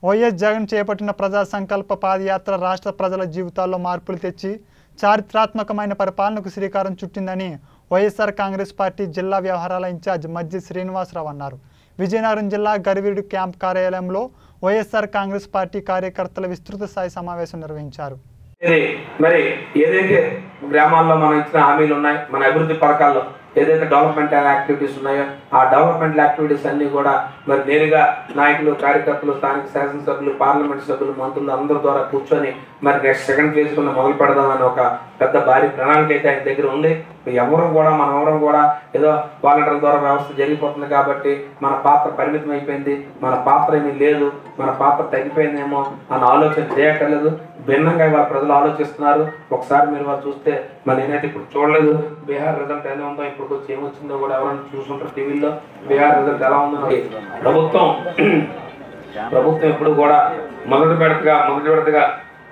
YS Jagan చేపట్టిన ప్రజా సంకల్ప పాదయాత్ర రాష్ట్ర ప్రజల జీవితాల్లో మార్పులు తెచ్చి చారిత్రాత్మకమైన పరిపాలనకు శ్రీకారం చుట్టిందని వైఎస్ఆర్ కాంగ్రెస్ పార్టీ జిల్లా వ్యవహారాల ఇన్ఛార్జ్ మజ్జి శ్రీనివాసరావు అన్నారు విజయనగరం జిల్లా గరివీడు క్యాంప్ కార్యాలయంలో వైఎస్ఆర్ కాంగ్రెస్ పార్టీ కార్యకర్తల విస్తృత స్థాయి సమావేశం నిర్వహించారు ఇది మరి ఏదైతే గ్రామాల్లో మనం ఇచ్చిన హామీలు ఉన్నాయి మన అభివృద్ధి పథకాల్లో ఏదైతే డెవలప్మెంట్ యాక్టివిటీస్ ఉన్నాయో ఆ డెవలప్మెంట్ యాక్టివిటీస్ అన్ని కూడా మరి నేరుగా నాయకులు కార్యకర్తలు స్థానిక శాసనసభ్యులు పార్లమెంట్ సభ్యులు మంత్రులు అందరి ద్వారా కూర్చొని మరి నెక్స్ట్ సెకండ్ ఫేజ్ కింద మొదలు పెడదామని ఒక పెద్ద భారీ ప్రణాళిక అయితే ఆయన దగ్గర ఉంది ఎవరు కూడా మనం ఎవరం కూడా ఏదో వాలంటీర్ ద్వారా వ్యవస్థ జరిగిపోతుంది కాబట్టి మన పాత్ర పరిమితం అయిపోయింది మన పాత్ర ఏమీ లేదు మన పాత్ర తగ్గిపోయిందేమో అన్న ఆలోచన చేయక్కర్లేదు భిన్నంగా ఇవాళ ప్రజలు ఆలోచిస్తున్నారు ఒకసారి మీరు వాళ్ళు చూస్తే మరి నేనైతే ఇప్పుడు చూడలేదు బీహార్ రిజల్ట్ ఎలా ఉందో ఇప్పుడు వచ్చి ఏమొచ్చిందో కూడా ఎవరైనా చూసుంటారు టీవీలో బీహార్ రిజల్ట్ ఎలా ఉందో నాకు ప్రభుత్వం ప్రభుత్వం ఎప్పుడు కూడా మొదటి విడతగా మొదటి విడతగా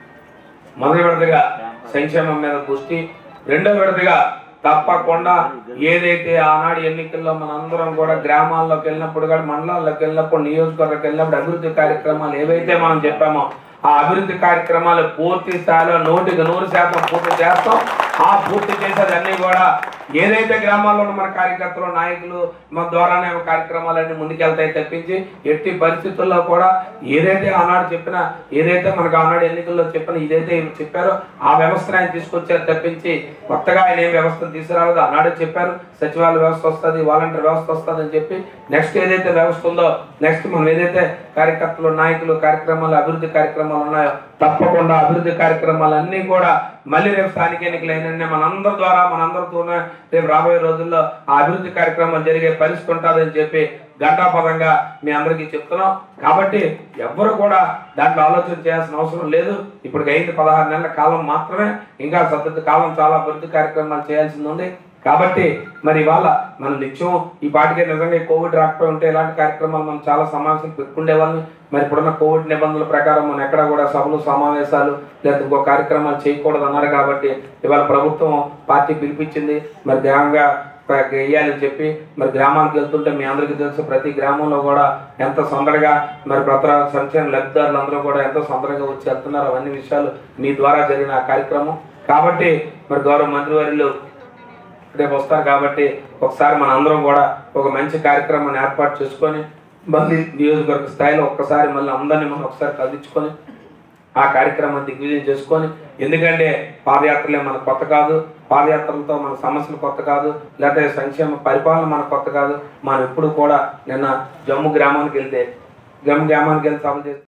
మొదటి విడతగా సంక్షేమం మీద దృష్టి రెండో విడతగా తప్పకుండా ఏదైతే ఆనాడు ఎన్నికల్లో మనందరం కూడా గ్రామాల్లోకి వెళ్ళినప్పుడు కూడా మండలాల్లోకి వెళ్ళినప్పుడు నియోజకవర్గంకి వెళ్ళినప్పుడు అభివృద్ధి కార్యక్రమాలు ఏవైతే మనం చెప్పామో ఆ అభివృద్ధి కార్యక్రమాలు పూర్తి స్థాయిలో నూటికి నూరు శాతం పూర్తి చేస్తాం ఆ పూర్తి చేసేదన్నీ కూడా ఏదైతే గ్రామాల్లో ఉన్న మన కార్యకర్తలు నాయకులు మన ద్వారానే ఆ కార్యక్రమాలన్నీ ముందుకెళ్తాయి తప్పించి ఎట్టి పరిస్థితుల్లో కూడా ఏదైతే ఆనాడు చెప్పిన ఏదైతే మనకు ఆనాడు ఎన్నికల్లో చెప్పిన ఇదైతే ఈయన చెప్పారో ఆ వ్యవస్థను ఆయన తీసుకొచ్చారు తప్పించి కొత్తగా ఆయన ఏం వ్యవస్థను తీసుకురాలేదు ఆనాడే చెప్పారు సచివాలయ వ్యవస్థ వస్తుంది వాలంటీర్ వ్యవస్థ వస్తుంది అని చెప్పి నెక్స్ట్ ఏదైతే వ్యవస్థ ఉందో నెక్స్ట్ మనం ఏదైతే కార్యకర్తలు నాయకులు కార్యక్రమాలు అభివృద్ధి కార్యక్రమాలు ఉన్నాయో తప్పకుండా అభివృద్ధి కార్యక్రమాలన్నీ కూడా మళ్ళీ రేపు స్థానిక ఎన్నికలు అయిన మనందరి ద్వారా మనందరితోనే రేపు రాబోయే రోజుల్లో ఆ అభివృద్ధి కార్యక్రమాలు జరిగే పరిస్థితి ఉంటుందని చెప్పి గంటాపదంగా మీ అందరికీ చెప్తున్నాం కాబట్టి ఎవ్వరు కూడా దాంట్లో ఆలోచన చేయాల్సిన అవసరం లేదు ఇప్పుడు అయింది పదహారు నెలల కాలం మాత్రమే ఇంకా సతత కాలం చాలా అభివృద్ధి కార్యక్రమాలు చేయాల్సింది ఉంది కాబట్టి మరి ఇవాళ మనం నిత్యం ఈ పాటికే నిజంగా ఈ కోవిడ్ రాకపోయి ఉంటే ఇలాంటి కార్యక్రమాలు మనం చాలా సమావేశాలు పెట్టుకునే వాళ్ళని మరి ఇప్పుడున్న కోవిడ్ నిబంధనల ప్రకారం మనం ఎక్కడ కూడా సభలు సమావేశాలు లేదా ఇంకో కార్యక్రమాలు చేయకూడదు అన్నారు కాబట్టి ఇవాళ ప్రభుత్వం పార్టీ పిలిపించింది మరి గ్రామంగా వేయాలని చెప్పి మరి గ్రామానికి వెళ్తుంటే మీ అందరికీ తెలుసు ప్రతి గ్రామంలో కూడా ఎంత సందడిగా మరి ప్రతి సంక్షేమ లబ్ధిదారులు అందరూ కూడా ఎంతో సందడిగా వచ్చి వెళ్తున్నారు అవన్నీ విషయాలు మీ ద్వారా జరిగిన ఆ కార్యక్రమం కాబట్టి మరి గౌరవ మంత్రివర్యులు రేపు వస్తారు కాబట్టి ఒకసారి మన అందరం కూడా ఒక మంచి కార్యక్రమాన్ని ఏర్పాటు చేసుకొని మళ్ళీ నియోజకవర్గ స్థాయిలో ఒక్కసారి మళ్ళీ అందరినీ మనం ఒకసారి కదిలించుకొని ఆ కార్యక్రమాన్ని దిగ్విజయం చేసుకొని ఎందుకంటే పాదయాత్రలే మన కొత్త కాదు పాదయాత్రలతో మన సమస్యలు కొత్త కాదు లేకపోతే సంక్షేమ పరిపాలన మన కొత్త కాదు మనం ఎప్పుడు కూడా నిన్న జమ్ము గ్రామానికి వెళ్తే జమ్ము గ్రామానికి వెళ్ళి సభ చేస్తే